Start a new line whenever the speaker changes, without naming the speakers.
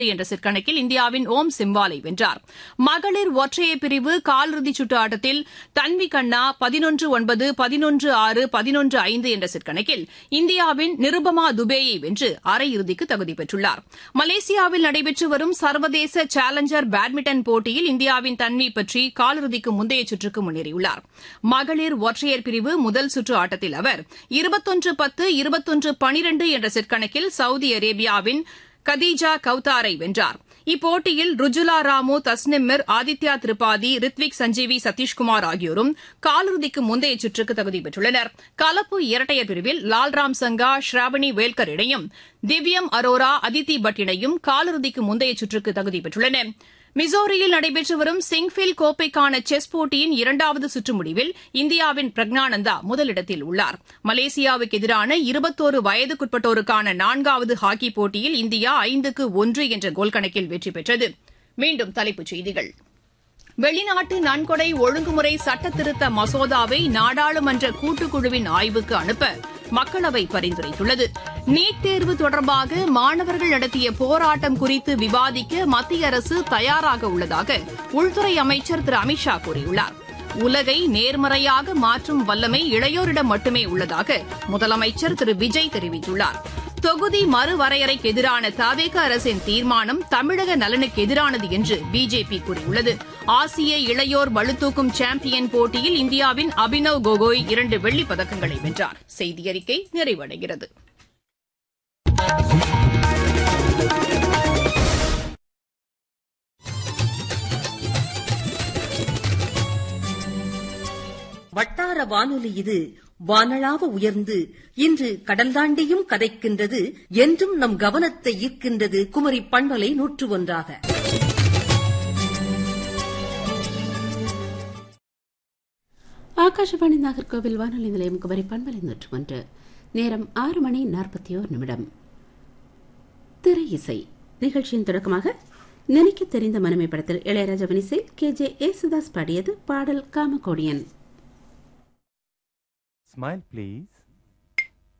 என்ற செட் கணக்கில் இந்தியாவின் ஓம் சிம்வாலை வென்றார் மகளிர் ஒற்றையர் பிரிவு காலிறுதிச் சுற்று ஆட்டத்தில் தன்வி கண்ணா பதினொன்று ஒன்பது பதினொன்று ஆறு பதினொன்று ஐந்து என்ற செட் கணக்கில் இந்தியாவின் நிருபமா துபேயை வென்று அரையிறுதிக்கு தகுதி பெற்றுள்ளார் மலேசியாவில் நடைபெற்று வரும் சர்வதேச சேலஞ்சர் பேட்மிண்டன் போட்டியில் இந்தியாவின் தன்வி பற்றி காலிறுதிக்கு முந்தைய சுற்றுக்கு முன்னேறியுள்ளார் மகளிர் ஒற்றையர் பிரிவு முதல் சுற்று ஆட்டத்தில் அவர் இருபத்தொன்று பத்து இருபத்தொன்று பனிரெண்டு என்ற செட் கணக்கில் சவுதி அரேபியாவின் கதீஜா கவுதாரை வென்றார் இப்போட்டியில் ருஜுலா ராமு தஸ்னிமிர் ஆதித்யா திரிபாதி ரித்விக் சஞ்சீவி சதீஷ்குமார் ஆகியோரும் காலிறுதிக்கு முந்தைய சுற்றுக்கு தகுதி பெற்றுள்ளனர் கலப்பு இரட்டையர் பிரிவில் லால்ராம் சங்கா ஸ்ராவணி வேல்கர் இணையும் திவ்யம் அரோரா அதித்தி பட் இணையும் காலிறுதிக்கு முந்தைய சுற்றுக்கு தகுதி பெற்றுள்ளன மிசோரியில் நடைபெற்று வரும் சிங்ஃபில் கோப்பைக்கான செஸ் போட்டியின் இரண்டாவது சுற்று முடிவில் இந்தியாவின் பிரக்னானந்தா முதலிடத்தில் உள்ளார் மலேசியாவுக்கு எதிரான இருபத்தோரு வயதுக்குட்பட்டோருக்கான நான்காவது ஹாக்கி போட்டியில் இந்தியா ஐந்துக்கு ஒன்று என்ற கோல் கணக்கில் வெற்றி பெற்றது மீண்டும் தலைப்புச் செய்திகள் வெளிநாட்டு நன்கொடை ஒழுங்குமுறை சட்டத்திருத்த மசோதாவை நாடாளுமன்ற கூட்டுக்குழுவின் ஆய்வுக்கு அனுப்ப மக்களவை பரிந்துரைத்துள்ளது நீட் தேர்வு தொடர்பாக மாணவர்கள் நடத்திய போராட்டம் குறித்து விவாதிக்க மத்திய அரசு தயாராக உள்ளதாக உள்துறை அமைச்சர் திரு அமித்ஷா கூறியுள்ளார் உலகை நேர்மறையாக மாற்றும் வல்லமை இளையோரிடம் மட்டுமே உள்ளதாக முதலமைச்சர் திரு விஜய் தெரிவித்துள்ளார் தொகுதி மறுவரையறைக்கு எதிரான தவேக அரசின் தீர்மானம் தமிழக நலனுக்கு எதிரானது என்று பிஜேபி கூறியுள்ளது ஆசிய இளையோர் பளுதூக்கும் சாம்பியன் போட்டியில் இந்தியாவின் அபினவ் கோகோய் இரண்டு வெள்ளிப் பதக்கங்களை வென்றார் செய்தி அறிக்கை நிறைவடைகிறது
வட்டார வானொலி இது வானளாவ உயர்ந்து இன்று கடல் தாண்டியும் கதைக்கின்றது என்றும் நம் கவனத்தை ஈர்க்கின்றது குமரி பண்பலை நூற்று ஒன்றாக
ஆகாஷவாணி நாகர்கோவில் வானொலி நிலையம் குமரி பண்பலை நூற்று ஒன்று நேரம் ஆறு மணி நாற்பத்தி ஓர் நிமிடம் திரை இசை நிகழ்ச்சியின் தொடக்கமாக நினைக்க தெரிந்த மனமை படத்தில் இளையராஜாவின் இசை கே ஜே ஏசுதாஸ் பாடியது பாடல் காமகோடியன்
Smile, please.